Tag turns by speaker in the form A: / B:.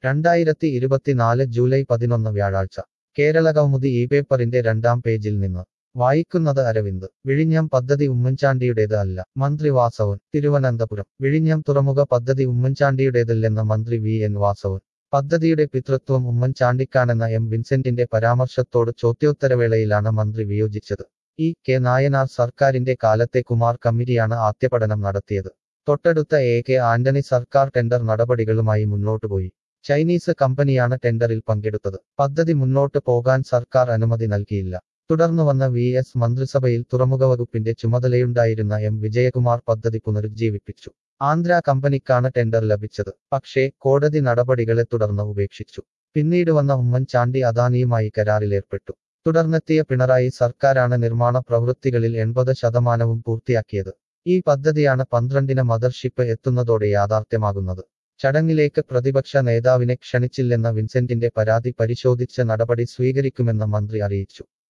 A: രണ്ടായിരത്തി ഇരുപത്തിനാല് ജൂലൈ പതിനൊന്ന് വ്യാഴാഴ്ച കേരള കൗമുദി ഈ പേപ്പറിന്റെ രണ്ടാം പേജിൽ നിന്ന് വായിക്കുന്നത് അരവിന്ദ് വിഴിഞ്ഞം പദ്ധതി ഉമ്മൻചാണ്ടിയുടേത് അല്ല മന്ത്രി വാസവൻ തിരുവനന്തപുരം വിഴിഞ്ഞം തുറമുഖ പദ്ധതി ഉമ്മൻചാണ്ടിയുടേതല്ലെന്ന് മന്ത്രി വി എൻ വാസവൻ പദ്ധതിയുടെ പിതൃത്വം ഉമ്മൻചാണ്ടിക്കാണെന്ന എം വിൻസെന്റിന്റെ പരാമർശത്തോട് ചോദ്യോത്തരവേളയിലാണ് മന്ത്രി വിയോജിച്ചത് ഇ കെ നായനാർ സർക്കാരിന്റെ കാലത്തെ കുമാർ കമ്മിറ്റിയാണ് ആദ്യപഠനം നടത്തിയത് തൊട്ടടുത്ത എ കെ ആന്റണി സർക്കാർ ടെൻഡർ നടപടികളുമായി മുന്നോട്ടുപോയി ചൈനീസ് കമ്പനിയാണ് ടെൻഡറിൽ പങ്കെടുത്തത് പദ്ധതി മുന്നോട്ട് പോകാൻ സർക്കാർ അനുമതി നൽകിയില്ല തുടർന്നു വന്ന വി എസ് മന്ത്രിസഭയിൽ തുറമുഖ വകുപ്പിന്റെ ചുമതലയുണ്ടായിരുന്ന എം വിജയകുമാർ പദ്ധതി പുനരുജ്ജീവിപ്പിച്ചു ആന്ധ്ര കമ്പനിക്കാണ് ടെൻഡർ ലഭിച്ചത് പക്ഷേ കോടതി നടപടികളെ തുടർന്ന് ഉപേക്ഷിച്ചു പിന്നീട് വന്ന ഉമ്മൻചാണ്ടി അദാനിയുമായി കരാറിലേർപ്പെട്ടു തുടർന്നെത്തിയ പിണറായി സർക്കാരാണ് നിർമ്മാണ പ്രവൃത്തികളിൽ എൺപത് ശതമാനവും പൂർത്തിയാക്കിയത് ഈ പദ്ധതിയാണ് പന്ത്രണ്ടിന് മദർഷിപ്പ് എത്തുന്നതോടെ യാഥാർത്ഥ്യമാകുന്നത് ചടങ്ങിലേക്ക് പ്രതിപക്ഷ നേതാവിനെ ക്ഷണിച്ചില്ലെന്ന വിൻസെന്റിന്റെ പരാതി പരിശോധിച്ച നടപടി സ്വീകരിക്കുമെന്ന് മന്ത്രി അറിയിച്ചു